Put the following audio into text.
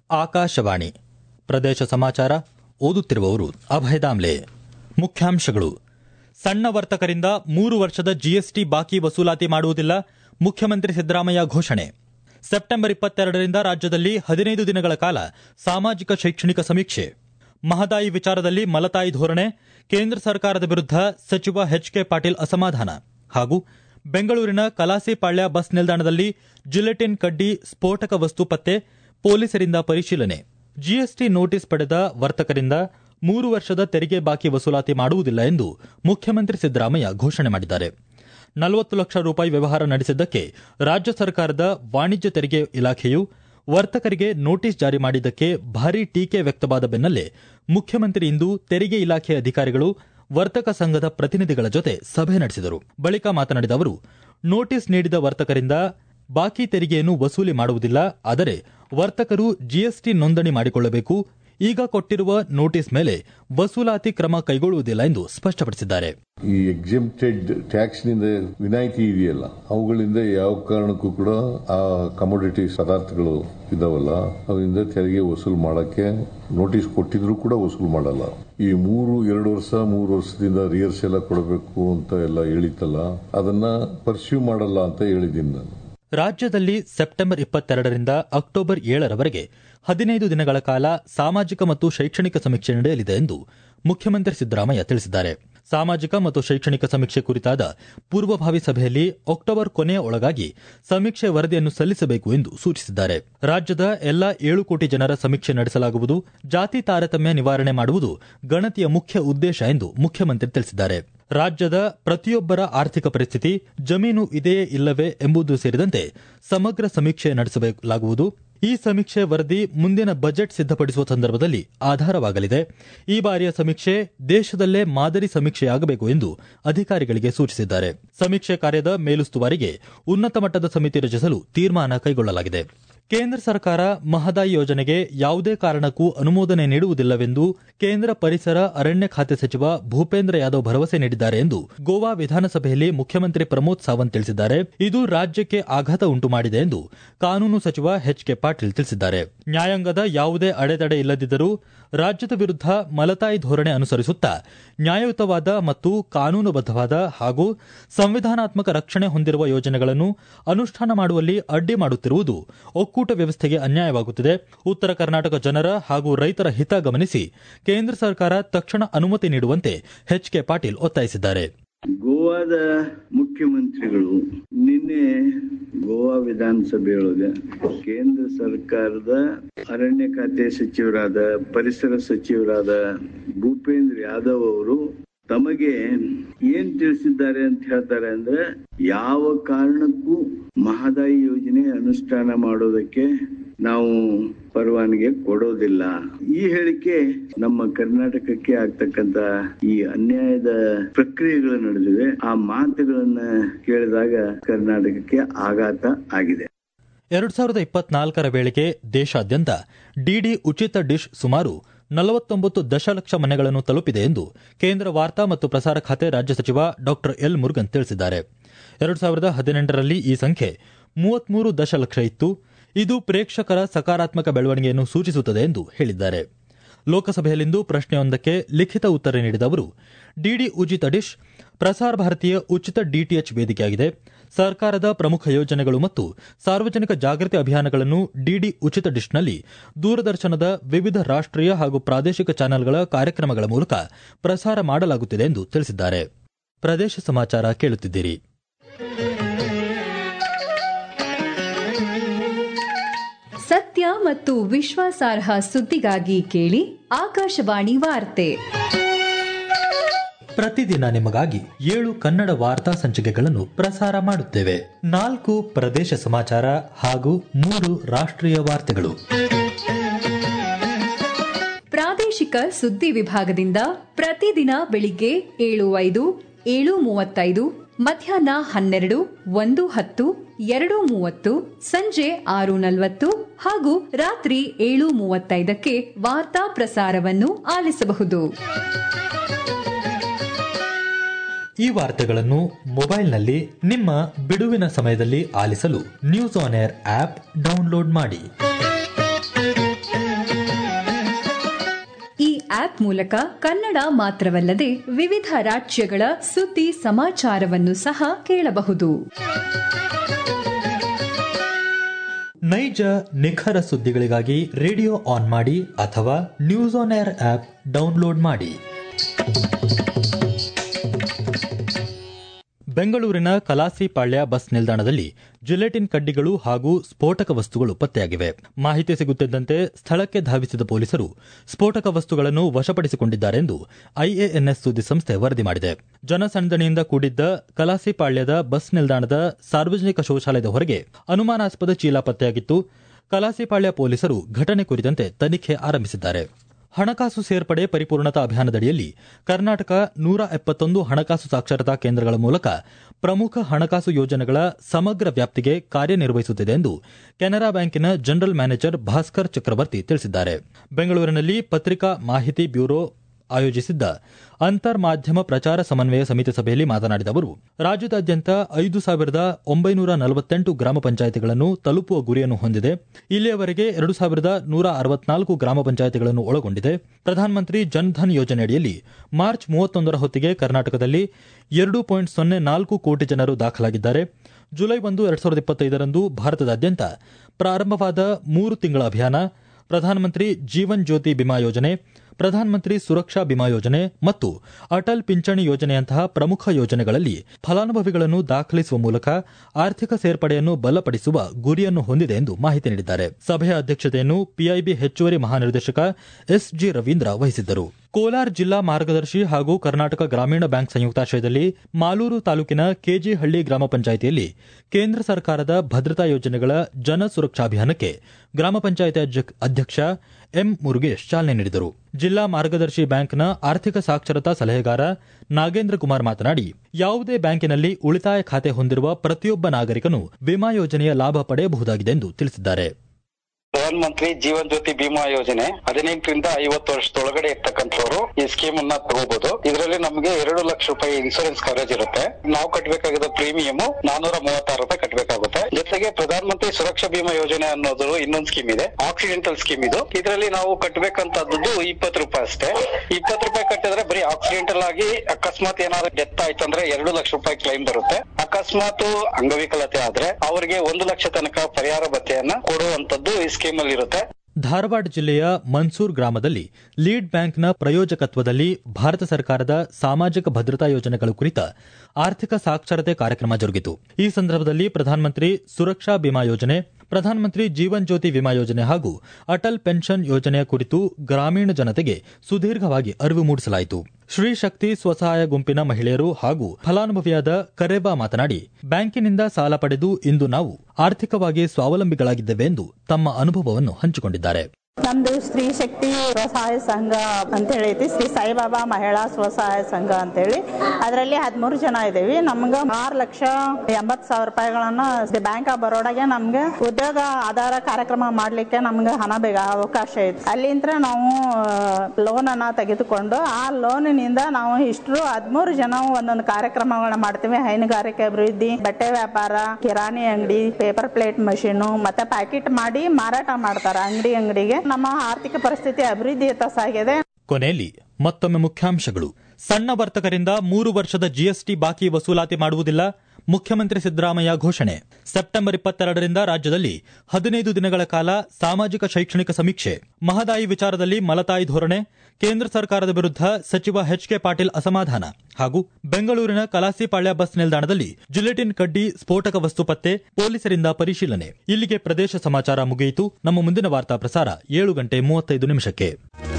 ಆಕಾಶವಾಣಿ ಪ್ರದೇಶ ಸಮಾಚಾರ ಓದುತ್ತಿರುವವರು ಅಭಯ ದಾಮ್ಲೆ ಮುಖ್ಯಾಂಶಗಳು ಸಣ್ಣ ವರ್ತಕರಿಂದ ಮೂರು ವರ್ಷದ ಜಿಎಸ್ಟಿ ಬಾಕಿ ವಸೂಲಾತಿ ಮಾಡುವುದಿಲ್ಲ ಮುಖ್ಯಮಂತ್ರಿ ಸಿದ್ದರಾಮಯ್ಯ ಘೋಷಣೆ ಸೆಪ್ಟೆಂಬರ್ ಇಪ್ಪತ್ತೆರಡರಿಂದ ರಾಜ್ಯದಲ್ಲಿ ಹದಿನೈದು ದಿನಗಳ ಕಾಲ ಸಾಮಾಜಿಕ ಶೈಕ್ಷಣಿಕ ಸಮೀಕ್ಷೆ ಮಹದಾಯಿ ವಿಚಾರದಲ್ಲಿ ಮಲತಾಯಿ ಧೋರಣೆ ಕೇಂದ್ರ ಸರ್ಕಾರದ ವಿರುದ್ಧ ಸಚಿವ ಎಚ್ಕೆ ಪಾಟೀಲ್ ಅಸಮಾಧಾನ ಹಾಗೂ ಬೆಂಗಳೂರಿನ ಕಲಾಸಿಪಾಳ್ಯ ಬಸ್ ನಿಲ್ದಾಣದಲ್ಲಿ ಜಿಲೆಟಿನ್ ಕಡ್ಡಿ ಸ್ಫೋಟಕ ವಸ್ತು ಪತ್ತೆ ಪೊಲೀಸರಿಂದ ಪರಿಶೀಲನೆ ಜಿಎಸ್ಟಿ ನೋಟಿಸ್ ಪಡೆದ ವರ್ತಕರಿಂದ ಮೂರು ವರ್ಷದ ತೆರಿಗೆ ಬಾಕಿ ವಸೂಲಾತಿ ಮಾಡುವುದಿಲ್ಲ ಎಂದು ಮುಖ್ಯಮಂತ್ರಿ ಸಿದ್ದರಾಮಯ್ಯ ಘೋಷಣೆ ಮಾಡಿದ್ದಾರೆ ನಲವತ್ತು ಲಕ್ಷ ರೂಪಾಯಿ ವ್ಯವಹಾರ ನಡೆಸಿದ್ದಕ್ಕೆ ರಾಜ್ಯ ಸರ್ಕಾರದ ವಾಣಿಜ್ಯ ತೆರಿಗೆ ಇಲಾಖೆಯು ವರ್ತಕರಿಗೆ ನೋಟಿಸ್ ಜಾರಿ ಮಾಡಿದ್ದಕ್ಕೆ ಭಾರೀ ಟೀಕೆ ವ್ಯಕ್ತವಾದ ಬೆನ್ನಲ್ಲೇ ಮುಖ್ಯಮಂತ್ರಿ ಇಂದು ತೆರಿಗೆ ಇಲಾಖೆ ಅಧಿಕಾರಿಗಳು ವರ್ತಕ ಸಂಘದ ಪ್ರತಿನಿಧಿಗಳ ಜೊತೆ ಸಭೆ ನಡೆಸಿದರು ಬಳಿಕ ಮಾತನಾಡಿದ ಅವರು ನೋಟಿಸ್ ನೀಡಿದ ವರ್ತಕರಿಂದ ಬಾಕಿ ತೆರಿಗೆಯನ್ನು ವಸೂಲಿ ಮಾಡುವುದಿಲ್ಲ ಆದರೆ ವರ್ತಕರು ಜಿಎಸ್ಟಿ ನೋಂದಣಿ ಮಾಡಿಕೊಳ್ಳಬೇಕು ಈಗ ಕೊಟ್ಟಿರುವ ನೋಟಿಸ್ ಮೇಲೆ ವಸೂಲಾತಿ ಕ್ರಮ ಕೈಗೊಳ್ಳುವುದಿಲ್ಲ ಎಂದು ಸ್ಪಷ್ಟಪಡಿಸಿದ್ದಾರೆ ಈ ಎಕ್ಸಿಮ್ಟೆಡ್ ಟ್ಯಾಕ್ಸ್ ನಿಂದ ವಿನಾಯಿತಿ ಇದೆಯಲ್ಲ ಅವುಗಳಿಂದ ಯಾವ ಕಾರಣಕ್ಕೂ ಕೂಡ ಆ ಕಮೋಡಿಟಿ ಪದಾರ್ಥಗಳು ಇದಾವಲ್ಲ ಅವರಿಂದ ತೆರಿಗೆ ವಸೂಲು ಮಾಡಕ್ಕೆ ನೋಟಿಸ್ ಕೊಟ್ಟಿದ್ರು ಕೂಡ ವಸೂಲು ಮಾಡಲ್ಲ ಈ ಮೂರು ಎರಡು ವರ್ಷ ಮೂರು ವರ್ಷದಿಂದ ರಿಯರ್ಸ್ ಎಲ್ಲ ಕೊಡಬೇಕು ಅಂತ ಎಲ್ಲ ಹೇಳಿತ್ತಲ್ಲ ಅದನ್ನ ಪರ್ಸ್ಯೂ ಮಾಡಲ್ಲ ಅಂತ ಹೇಳಿದ್ದೀನಿ ನಾನು ರಾಜ್ಯದಲ್ಲಿ ಸೆಪ್ಟೆಂಬರ್ ಇಪ್ಪತ್ತೆರಡರಿಂದ ಅಕ್ಟೋಬರ್ ಏಳರವರೆಗೆ ಹದಿನೈದು ದಿನಗಳ ಕಾಲ ಸಾಮಾಜಿಕ ಮತ್ತು ಶೈಕ್ಷಣಿಕ ಸಮೀಕ್ಷೆ ನಡೆಯಲಿದೆ ಎಂದು ಮುಖ್ಯಮಂತ್ರಿ ಸಿದ್ದರಾಮಯ್ಯ ತಿಳಿಸಿದ್ದಾರೆ ಸಾಮಾಜಿಕ ಮತ್ತು ಶೈಕ್ಷಣಿಕ ಸಮೀಕ್ಷೆ ಕುರಿತಾದ ಪೂರ್ವಭಾವಿ ಸಭೆಯಲ್ಲಿ ಅಕ್ಟೋಬರ್ ಕೊನೆಯ ಒಳಗಾಗಿ ಸಮೀಕ್ಷೆ ವರದಿಯನ್ನು ಸಲ್ಲಿಸಬೇಕು ಎಂದು ಸೂಚಿಸಿದ್ದಾರೆ ರಾಜ್ಯದ ಎಲ್ಲಾ ಏಳು ಕೋಟಿ ಜನರ ಸಮೀಕ್ಷೆ ನಡೆಸಲಾಗುವುದು ಜಾತಿ ತಾರತಮ್ಯ ನಿವಾರಣೆ ಮಾಡುವುದು ಗಣತಿಯ ಮುಖ್ಯ ಉದ್ದೇಶ ಎಂದು ಮುಖ್ಯಮಂತ್ರಿ ತಿಳಿಸಿದ್ದಾರೆ ರಾಜ್ಯದ ಪ್ರತಿಯೊಬ್ಬರ ಆರ್ಥಿಕ ಪರಿಸ್ಥಿತಿ ಜಮೀನು ಇದೆಯೇ ಇಲ್ಲವೇ ಎಂಬುದು ಸೇರಿದಂತೆ ಸಮಗ್ರ ಸಮೀಕ್ಷೆ ನಡೆಸಲಾಗುವುದು ಈ ಸಮೀಕ್ಷೆ ವರದಿ ಮುಂದಿನ ಬಜೆಟ್ ಸಿದ್ದಪಡಿಸುವ ಸಂದರ್ಭದಲ್ಲಿ ಆಧಾರವಾಗಲಿದೆ ಈ ಬಾರಿಯ ಸಮೀಕ್ಷೆ ದೇಶದಲ್ಲೇ ಮಾದರಿ ಸಮೀಕ್ಷೆಯಾಗಬೇಕು ಎಂದು ಅಧಿಕಾರಿಗಳಿಗೆ ಸೂಚಿಸಿದ್ದಾರೆ ಸಮೀಕ್ಷೆ ಕಾರ್ಯದ ಮೇಲುಸ್ತುವಾರಿಗೆ ಉನ್ನತ ಮಟ್ಟದ ಸಮಿತಿ ರಚಿಸಲು ತೀರ್ಮಾನ ಕೈಗೊಳ್ಳಲಾಗಿದೆ ಕೇಂದ್ರ ಸರ್ಕಾರ ಮಹದಾಯಿ ಯೋಜನೆಗೆ ಯಾವುದೇ ಕಾರಣಕ್ಕೂ ಅನುಮೋದನೆ ನೀಡುವುದಿಲ್ಲವೆಂದು ಕೇಂದ್ರ ಪರಿಸರ ಅರಣ್ಯ ಖಾತೆ ಸಚಿವ ಭೂಪೇಂದ್ರ ಯಾದವ್ ಭರವಸೆ ನೀಡಿದ್ದಾರೆ ಎಂದು ಗೋವಾ ವಿಧಾನಸಭೆಯಲ್ಲಿ ಮುಖ್ಯಮಂತ್ರಿ ಪ್ರಮೋದ್ ಸಾವಂತ್ ತಿಳಿಸಿದ್ದಾರೆ ಇದು ರಾಜ್ಯಕ್ಕೆ ಆಘಾತ ಉಂಟು ಮಾಡಿದೆ ಎಂದು ಕಾನೂನು ಸಚಿವ ಎಚ್ ಕೆ ಪಾಟೀಲ್ ತಿಳಿಸಿದ್ದಾರೆ ನ್ಯಾಯಾಂಗದ ಯಾವುದೇ ಅಡೆತಡೆ ಇಲ್ಲದಿದ್ದರೂ ರಾಜ್ಯದ ವಿರುದ್ಧ ಮಲತಾಯಿ ಧೋರಣೆ ಅನುಸರಿಸುತ್ತಾ ನ್ಯಾಯಯುತವಾದ ಮತ್ತು ಕಾನೂನುಬದ್ದವಾದ ಹಾಗೂ ಸಂವಿಧಾನಾತ್ಮಕ ರಕ್ಷಣೆ ಹೊಂದಿರುವ ಯೋಜನೆಗಳನ್ನು ಅನುಷ್ಠಾನ ಮಾಡುವಲ್ಲಿ ಅಡ್ಡಿ ಮಾಡುತ್ತಿರುವುದು ಒಕ್ಕೂಟ ವ್ಯವಸ್ಥೆಗೆ ಅನ್ಯಾಯವಾಗುತ್ತಿದೆ ಉತ್ತರ ಕರ್ನಾಟಕ ಜನರ ಹಾಗೂ ರೈತರ ಹಿತ ಗಮನಿಸಿ ಕೇಂದ್ರ ಸರ್ಕಾರ ತಕ್ಷಣ ಅನುಮತಿ ನೀಡುವಂತೆ ಎಚ್ ಕೆ ಪಾಟೀಲ್ ಒತ್ತಾಯಿಸಿದ್ದಾರೆ ಗೋವಾದ ಮುಖ್ಯಮಂತ್ರಿಗಳು ನಿನ್ನೆ ಗೋವಾ ವಿಧಾನಸಭೆಯೊಳಗ ಕೇಂದ್ರ ಸರ್ಕಾರದ ಅರಣ್ಯ ಖಾತೆ ಸಚಿವರಾದ ಪರಿಸರ ಸಚಿವರಾದ ಭೂಪೇಂದ್ರ ಯಾದವ್ ಅವರು ತಮಗೆ ಏನ್ ತಿಳಿಸಿದ್ದಾರೆ ಅಂತ ಹೇಳ್ತಾರೆ ಅಂದ್ರೆ ಯಾವ ಕಾರಣಕ್ಕೂ ಮಹದಾಯಿ ಯೋಜನೆ ಅನುಷ್ಠಾನ ಮಾಡೋದಕ್ಕೆ ನಾವು ಪರವಾನಗಿ ಕೊಡೋದಿಲ್ಲ ಈ ಹೇಳಿಕೆ ನಮ್ಮ ಕರ್ನಾಟಕಕ್ಕೆ ಆಗ್ತಕ್ಕಂತ ಈ ಅನ್ಯಾಯದ ಪ್ರಕ್ರಿಯೆಗಳು ನಡೆದಿವೆ ಆ ಮಾತುಗಳನ್ನ ಕೇಳಿದಾಗ ಕರ್ನಾಟಕಕ್ಕೆ ಆಘಾತ ಆಗಿದೆ ಎರಡ್ ಸಾವಿರದ ಇಪ್ಪತ್ನಾಲ್ಕರ ವೇಳೆಗೆ ದೇಶಾದ್ಯಂತ ಡಿಡಿ ಉಚಿತ ಡಿಶ್ ಸುಮಾರು ನಲವತ್ತೊಂಬತ್ತು ದಶಲಕ್ಷ ಮನೆಗಳನ್ನು ತಲುಪಿದೆ ಎಂದು ಕೇಂದ್ರ ವಾರ್ತಾ ಮತ್ತು ಪ್ರಸಾರ ಖಾತೆ ರಾಜ್ಯ ಸಚಿವ ಡಾ ಎಲ್ ಮುರುಗನ್ ತಿಳಿಸಿದ್ದಾರೆ ಎರಡು ಸಾವಿರದ ಹದಿನೆಂಟರಲ್ಲಿ ಈ ಸಂಖ್ಯೆ ಮೂವತ್ಮೂರು ದಶಲಕ್ಷ ಇತ್ತು ಇದು ಪ್ರೇಕ್ಷಕರ ಸಕಾರಾತ್ಮಕ ಬೆಳವಣಿಗೆಯನ್ನು ಸೂಚಿಸುತ್ತದೆ ಎಂದು ಹೇಳಿದ್ದಾರೆ ಲೋಕಸಭೆಯಲ್ಲಿಂದು ಪ್ರಶ್ನೆಯೊಂದಕ್ಕೆ ಲಿಖಿತ ಉತ್ತರ ನೀಡಿದ ಅವರು ಡಿಡಿ ಉಚಿತ ಡಿಶ್ ಪ್ರಸಾರ ಭಾರತೀಯ ಉಚಿತ ಡಿಟಿಎಚ್ ವೇದಿಕೆಯಾಗಿದೆ ಸರ್ಕಾರದ ಪ್ರಮುಖ ಯೋಜನೆಗಳು ಮತ್ತು ಸಾರ್ವಜನಿಕ ಜಾಗೃತಿ ಅಭಿಯಾನಗಳನ್ನು ಡಿಡಿ ಉಚಿತ ಡಿಶ್ನಲ್ಲಿ ದೂರದರ್ಶನದ ವಿವಿಧ ರಾಷ್ಟೀಯ ಹಾಗೂ ಪ್ರಾದೇಶಿಕ ಚಾನೆಲ್ಗಳ ಕಾರ್ಯಕ್ರಮಗಳ ಮೂಲಕ ಪ್ರಸಾರ ಮಾಡಲಾಗುತ್ತಿದೆ ಎಂದು ತಿಳಿಸಿದ್ದಾರೆ ಪ್ರದೇಶ ಸಮಾಚಾರ ಕೇಳುತ್ತಿದ್ದೀರಿ ಸತ್ಯ ಮತ್ತು ವಿಶ್ವಾಸಾರ್ಹ ಸುದ್ದಿಗಾಗಿ ಕೇಳಿ ಆಕಾಶವಾಣಿ ವಾರ್ತೆ ಪ್ರತಿದಿನ ನಿಮಗಾಗಿ ಏಳು ಕನ್ನಡ ವಾರ್ತಾ ಸಂಚಿಕೆಗಳನ್ನು ಪ್ರಸಾರ ಮಾಡುತ್ತೇವೆ ನಾಲ್ಕು ಪ್ರದೇಶ ಸಮಾಚಾರ ಹಾಗೂ ಮೂರು ರಾಷ್ಟ್ರೀಯ ವಾರ್ತೆಗಳು ಪ್ರಾದೇಶಿಕ ಸುದ್ದಿ ವಿಭಾಗದಿಂದ ಪ್ರತಿದಿನ ಬೆಳಿಗ್ಗೆ ಏಳು ಐದು ಏಳು ಮೂವತ್ತೈದು ಮಧ್ಯಾಹ್ನ ಹನ್ನೆರಡು ಒಂದು ಹತ್ತು ಎರಡು ಮೂವತ್ತು ಸಂಜೆ ಆರು ನಲವತ್ತು ಹಾಗೂ ರಾತ್ರಿ ಏಳು ಮೂವತ್ತೈದಕ್ಕೆ ವಾರ್ತಾ ಪ್ರಸಾರವನ್ನು ಆಲಿಸಬಹುದು ಈ ವಾರ್ತೆಗಳನ್ನು ಮೊಬೈಲ್ನಲ್ಲಿ ನಿಮ್ಮ ಬಿಡುವಿನ ಸಮಯದಲ್ಲಿ ಆಲಿಸಲು news on air app download ಮಾಡಿ ಆಪ್ ಮೂಲಕ ಕನ್ನಡ ಮಾತ್ರವಲ್ಲದೆ ವಿವಿಧ ರಾಜ್ಯಗಳ ಸುದ್ದಿ ಸಮಾಚಾರವನ್ನು ಸಹ ಕೇಳಬಹುದು ನೈಜ ನಿಖರ ಸುದ್ದಿಗಳಿಗಾಗಿ ರೇಡಿಯೋ ಆನ್ ಮಾಡಿ ಅಥವಾ news on air app download ಮಾಡಿ ಬೆಂಗಳೂರಿನ ಕಲಾಸಿಪಾಳ್ಯ ಬಸ್ ನಿಲ್ದಾಣದಲ್ಲಿ ಜಿಲೆಟಿನ್ ಕಡ್ಡಿಗಳು ಹಾಗೂ ಸ್ಫೋಟಕ ವಸ್ತುಗಳು ಪತ್ತೆಯಾಗಿವೆ ಮಾಹಿತಿ ಸಿಗುತ್ತಿದ್ದಂತೆ ಸ್ಥಳಕ್ಕೆ ಧಾವಿಸಿದ ಪೊಲೀಸರು ಸ್ಫೋಟಕ ವಸ್ತುಗಳನ್ನು ವಶಪಡಿಸಿಕೊಂಡಿದ್ದಾರೆಂದು ಐಎಎನ್ಎಸ್ ಸುದ್ದಿಸಂಸ್ಥೆ ವರದಿ ಮಾಡಿದೆ ಜನಸಂದಣಿಯಿಂದ ಕೂಡಿದ್ದ ಕಲಾಸಿಪಾಳ್ಯದ ಬಸ್ ನಿಲ್ದಾಣದ ಸಾರ್ವಜನಿಕ ಶೌಚಾಲಯದ ಹೊರಗೆ ಅನುಮಾನಾಸ್ಪದ ಚೀಲ ಪತ್ತೆಯಾಗಿತ್ತು ಕಲಾಸಿಪಾಳ್ಯ ಪೊಲೀಸರು ಘಟನೆ ಕುರಿತಂತೆ ತನಿಖೆ ಆರಂಭಿಸಿದ್ದಾರೆ ಹಣಕಾಸು ಸೇರ್ಪಡೆ ಪರಿಪೂರ್ಣತಾ ಅಭಿಯಾನದಡಿಯಲ್ಲಿ ಕರ್ನಾಟಕ ನೂರ ಎಪ್ಪತ್ತೊಂದು ಹಣಕಾಸು ಸಾಕ್ಷರತಾ ಕೇಂದ್ರಗಳ ಮೂಲಕ ಪ್ರಮುಖ ಹಣಕಾಸು ಯೋಜನೆಗಳ ಸಮಗ್ರ ವ್ಯಾಪ್ತಿಗೆ ಕಾರ್ಯನಿರ್ವಹಿಸುತ್ತಿದೆ ಎಂದು ಕೆನರಾ ಬ್ಯಾಂಕಿನ ಜನರಲ್ ಮ್ಯಾನೇಜರ್ ಭಾಸ್ಕರ್ ಚಕ್ರವರ್ತಿ ತಿಳಿಸಿದ್ದಾರೆ ಬೆಂಗಳೂರಿನಲ್ಲಿ ಪತ್ರಿಕಾ ಮಾಹಿತಿ ಬ್ಯೂರೋ ಆಯೋಜಿಸಿದ್ದ ಅಂತರ್ ಮಾಧ್ಯಮ ಪ್ರಚಾರ ಸಮನ್ವಯ ಸಮಿತಿ ಸಭೆಯಲ್ಲಿ ಮಾತನಾಡಿದ ಅವರು ರಾಜ್ಯದಾದ್ಯಂತ ಐದು ಸಾವಿರದ ಒಂಬೈನೂರ ನಲವತ್ತೆಂಟು ಗ್ರಾಮ ಪಂಚಾಯಿತಿಗಳನ್ನು ತಲುಪುವ ಗುರಿಯನ್ನು ಹೊಂದಿದೆ ಇಲ್ಲಿಯವರೆಗೆ ಎರಡು ಸಾವಿರದ ನೂರ ಅರವತ್ನಾಲ್ಕು ಗ್ರಾಮ ಪಂಚಾಯಿತಿಗಳನ್ನು ಒಳಗೊಂಡಿದೆ ಪ್ರಧಾನಮಂತ್ರಿ ಜನ್ಧನ್ ಯೋಜನೆಯಡಿಯಲ್ಲಿ ಮಾರ್ಚ್ ಮೂವತ್ತೊಂದರ ಹೊತ್ತಿಗೆ ಕರ್ನಾಟಕದಲ್ಲಿ ಎರಡು ಪಾಯಿಂಟ್ ಸೊನ್ನೆ ನಾಲ್ಕು ಕೋಟಿ ಜನರು ದಾಖಲಾಗಿದ್ದಾರೆ ಜುಲೈ ಒಂದು ಎರಡ್ ಸಾವಿರದ ಇಪ್ಪತ್ತೈದರಂದು ಭಾರತದಾದ್ಯಂತ ಪ್ರಾರಂಭವಾದ ಮೂರು ತಿಂಗಳ ಅಭಿಯಾನ ಪ್ರಧಾನಮಂತ್ರಿ ಜೀವನ್ ಜ್ಯೋತಿ ಬಿಮಾ ಯೋಜನೆ ಪ್ರಧಾನಮಂತ್ರಿ ಸುರಕ್ಷಾ ಬಿಮಾ ಯೋಜನೆ ಮತ್ತು ಅಟಲ್ ಪಿಂಚಣಿ ಯೋಜನೆಯಂತಹ ಪ್ರಮುಖ ಯೋಜನೆಗಳಲ್ಲಿ ಫಲಾನುಭವಿಗಳನ್ನು ದಾಖಲಿಸುವ ಮೂಲಕ ಆರ್ಥಿಕ ಸೇರ್ಪಡೆಯನ್ನು ಬಲಪಡಿಸುವ ಗುರಿಯನ್ನು ಹೊಂದಿದೆ ಎಂದು ಮಾಹಿತಿ ನೀಡಿದ್ದಾರೆ ಸಭೆಯ ಅಧ್ಯಕ್ಷತೆಯನ್ನು ಪಿಐಬಿ ಹೆಚ್ಚುವರಿ ಮಹಾನಿರ್ದೇಶಕ ಎಸ್ ಜಿ ರವೀಂದ್ರ ವಹಿಸಿದ್ದರು ಕೋಲಾರ ಜಿಲ್ಲಾ ಮಾರ್ಗದರ್ಶಿ ಹಾಗೂ ಕರ್ನಾಟಕ ಗ್ರಾಮೀಣ ಬ್ಯಾಂಕ್ ಸಂಯುಕ್ತಾಶ್ರಯದಲ್ಲಿ ಮಾಲೂರು ತಾಲೂಕಿನ ಕೆಜಿಹಳ್ಳಿ ಗ್ರಾಮ ಪಂಚಾಯಿತಿಯಲ್ಲಿ ಕೇಂದ್ರ ಸರ್ಕಾರದ ಭದ್ರತಾ ಯೋಜನೆಗಳ ಜನ ಸುರಕ್ಷಾ ಅಭಿಯಾನಕ್ಕೆ ಗ್ರಾಮ ಪಂಚಾಯಿತಿ ಅಧ್ಯಕ್ಷ ಎಂ ಮುರುಗೇಶ್ ಚಾಲನೆ ನೀಡಿದರು ಜಿಲ್ಲಾ ಮಾರ್ಗದರ್ಶಿ ಬ್ಯಾಂಕ್ನ ಆರ್ಥಿಕ ಸಾಕ್ಷರತಾ ಸಲಹೆಗಾರ ನಾಗೇಂದ್ರ ಕುಮಾರ್ ಮಾತನಾಡಿ ಯಾವುದೇ ಬ್ಯಾಂಕಿನಲ್ಲಿ ಉಳಿತಾಯ ಖಾತೆ ಹೊಂದಿರುವ ಪ್ರತಿಯೊಬ್ಬ ನಾಗರಿಕನು ವಿಮಾ ಯೋಜನೆಯ ಲಾಭ ಪಡೆಯಬಹುದಾಗಿದೆ ಎಂದು ತಿಳಿಸಿದ್ದಾರೆ ಪ್ರಧಾನ ಮಂತ್ರಿ ಜೀವನ್ ಜ್ಯೋತಿ ಬಿಮಾ ಯೋಜನೆ ಹದಿನೆಂಟರಿಂದ ಐವತ್ತು ವರ್ಷದೊಳಗಡೆ ಇರ್ತಕ್ಕಂಥವ್ರು ಈ ಸ್ಕೀಮ್ ಅನ್ನ ತಗೋಬಹುದು ಇದರಲ್ಲಿ ನಮಗೆ ಎರಡು ಲಕ್ಷ ರೂಪಾಯಿ ಇನ್ಸೂರೆನ್ಸ್ ಕವರೇಜ್ ಇರುತ್ತೆ ನಾವು ಕಟ್ಟಬೇಕಾಗಿದ್ದ ಪ್ರೀಮಿಯಂ ನಾನೂರ ಮೂವತ್ತಾರು ರೂಪಾಯಿ ಕಟ್ಟಬೇಕಾಗುತ್ತೆ ಜೊತೆಗೆ ಪ್ರಧಾನ ಮಂತ್ರಿ ಸುರಕ್ಷಾ ಬಿಮಾ ಯೋಜನೆ ಅನ್ನೋದು ಇನ್ನೊಂದು ಸ್ಕೀಮ್ ಇದೆ ಆಕ್ಸಿಡೆಂಟಲ್ ಸ್ಕೀಮ್ ಇದು ಇದರಲ್ಲಿ ನಾವು ಕಟ್ಟಬೇಕಂತದ್ದು ಇಪ್ಪತ್ತು ರೂಪಾಯಿ ಅಷ್ಟೇ ಇಪ್ಪತ್ತು ರೂಪಾಯಿ ಕಟ್ಟಿದ್ರೆ ಬರೀ ಆಕ್ಸಿಡೆಂಟಲ್ ಆಗಿ ಅಕಸ್ಮಾತ್ ಏನಾದ್ರು ಡೆತ್ ಆಯ್ತು ಅಂದ್ರೆ ಎರಡು ಲಕ್ಷ ರೂಪಾಯಿ ಕ್ಲೈಮ್ ಬರುತ್ತೆ ಅಕಸ್ಮಾತ್ ಅಂಗವಿಕಲತೆ ಆದ್ರೆ ಅವರಿಗೆ ಒಂದು ಲಕ್ಷ ತನಕ ಪರಿಹಾರ ಭತ್ಯೆಯನ್ನ ಕೊಡುವಂತದ್ದು ಈ ಸ್ಕೀಮ್ ಅಲ್ಲಿ ಇರುತ್ತೆ ಧಾರವಾಡ ಜಿಲ್ಲೆಯ ಮನ್ಸೂರ್ ಗ್ರಾಮದಲ್ಲಿ ಲೀಡ್ ಬ್ಯಾಂಕ್ನ ಪ್ರಯೋಜಕತ್ವದಲ್ಲಿ ಭಾರತ ಸರ್ಕಾರದ ಸಾಮಾಜಿಕ ಭದ್ರತಾ ಯೋಜನೆಗಳ ಕುರಿತ ಆರ್ಥಿಕ ಸಾಕ್ಷರತೆ ಕಾರ್ಯಕ್ರಮ ಜರುಗಿತು ಈ ಸಂದರ್ಭದಲ್ಲಿ ಪ್ರಧಾನಮಂತ್ರಿ ಸುರಕ್ಷಾ ಬಿಮಾ ಯೋಜನೆ ಪ್ರಧಾನಮಂತ್ರಿ ಜೀವನ್ ಜ್ಯೋತಿ ವಿಮಾ ಯೋಜನೆ ಹಾಗೂ ಅಟಲ್ ಪೆನ್ಷನ್ ಯೋಜನೆಯ ಕುರಿತು ಗ್ರಾಮೀಣ ಜನತೆಗೆ ಸುದೀರ್ಘವಾಗಿ ಅರಿವು ಮೂಡಿಸಲಾಯಿತು ಶ್ರೀ ಶಕ್ತಿ ಸ್ವಸಹಾಯ ಗುಂಪಿನ ಮಹಿಳೆಯರು ಹಾಗೂ ಫಲಾನುಭವಿಯಾದ ಕರೇಬಾ ಮಾತನಾಡಿ ಬ್ಯಾಂಕಿನಿಂದ ಸಾಲ ಪಡೆದು ಇಂದು ನಾವು ಆರ್ಥಿಕವಾಗಿ ಸ್ವಾವಲಂಬಿಗಳಾಗಿದ್ದೇವೆ ಎಂದು ತಮ್ಮ ಅನುಭವವನ್ನು ಹಂಚಿಕೊಂಡಿದ್ದಾರೆ ನಮ್ದು ಸ್ತ್ರೀ ಶಕ್ತಿ ಸ್ವಸಹಾಯ ಸಂಘ ಅಂತ ಹೇಳೈತಿ ಶ್ರೀ ಸಾಯಿಬಾಬಾ ಮಹಿಳಾ ಸ್ವಸಹಾಯ ಸಂಘ ಅಂತೇಳಿ ಅದರಲ್ಲಿ ಹದಿಮೂರು ಜನ ಇದ್ದೀವಿ ನಮ್ಗೆ ಆರು ಲಕ್ಷ ಎಂಬತ್ತು ಸಾವಿರ ರೂಪಾಯಿಗಳನ್ನ ಬ್ಯಾಂಕ್ ಆಫ್ ಬರೋಡಾಗೆ ನಮ್ಗೆ ಉದ್ಯೋಗ ಆಧಾರ ಕಾರ್ಯಕ್ರಮ ಮಾಡ್ಲಿಕ್ಕೆ ನಮ್ಗೆ ಹಣ ಬೇಗ ಅವಕಾಶ ಐತಿ ಅಲ್ಲಿಂದ ನಾವು ಲೋನ್ ಅನ್ನ ತೆಗೆದುಕೊಂಡು ಆ ಲೋನಿನಿಂದ ನಾವು ಇಷ್ಟರು ಹದಿಮೂರು ಜನ ಒಂದೊಂದು ಕಾರ್ಯಕ್ರಮಗಳನ್ನ ಮಾಡ್ತೀವಿ ಹೈನುಗಾರಿಕೆ ಅಭಿವೃದ್ಧಿ ಬಟ್ಟೆ ವ್ಯಾಪಾರ ಕಿರಾಣಿ ಅಂಗಡಿ ಪೇಪರ್ ಪ್ಲೇಟ್ ಮಷೀನು ಮತ್ತೆ ಪ್ಯಾಕೆಟ್ ಮಾಡಿ ಮಾರಾಟ ಮಾಡ್ತಾರ ಅಂಗಡಿ ಅಂಗಡಿಗೆ ನಮ್ಮ ಆರ್ಥಿಕ ಪರಿಸ್ಥಿತಿ ಅಭಿವೃದ್ಧಿಯತ್ತ ಸಾಗಿದೆ ಕೊನೆಯಲ್ಲಿ ಮತ್ತೊಮ್ಮೆ ಮುಖ್ಯಾಂಶಗಳು ಸಣ್ಣ ವರ್ತಕರಿಂದ ಮೂರು ವರ್ಷದ ಜಿಎಸ್ಟಿ ಬಾಕಿ ವಸೂಲಾತಿ ಮಾಡುವುದಿಲ್ಲ ಮುಖ್ಯಮಂತ್ರಿ ಸಿದ್ದರಾಮಯ್ಯ ಘೋಷಣೆ ಸೆಪ್ಟೆಂಬರ್ ಇಪ್ಪತ್ತೆರಡರಿಂದ ರಾಜ್ಯದಲ್ಲಿ ಹದಿನೈದು ದಿನಗಳ ಕಾಲ ಸಾಮಾಜಿಕ ಶೈಕ್ಷಣಿಕ ಸಮೀಕ್ಷೆ ಮಹದಾಯಿ ವಿಚಾರದಲ್ಲಿ ಮಲತಾಯಿ ಧೋರಣೆ ಕೇಂದ್ರ ಸರ್ಕಾರದ ವಿರುದ್ಧ ಸಚಿವ ಎಚ್ ಕೆ ಪಾಟೀಲ್ ಅಸಮಾಧಾನ ಹಾಗೂ ಬೆಂಗಳೂರಿನ ಕಲಾಸಿಪಾಳ್ಯ ಬಸ್ ನಿಲ್ದಾಣದಲ್ಲಿ ಜಿಲೆಟಿನ್ ಕಡ್ಡಿ ಸ್ಫೋಟಕ ವಸ್ತು ಪತ್ತೆ ಪೊಲೀಸರಿಂದ ಪರಿಶೀಲನೆ ಇಲ್ಲಿಗೆ ಪ್ರದೇಶ ಸಮಾಚಾರ ಮುಗಿಯಿತು ನಮ್ಮ ಮುಂದಿನ ವಾರ್ತಾ ಪ್ರಸಾರ ಏಳು ಗಂಟೆ ಮೂವತ್ತೈದು ನಿಮಿಷಕ್ಕೆ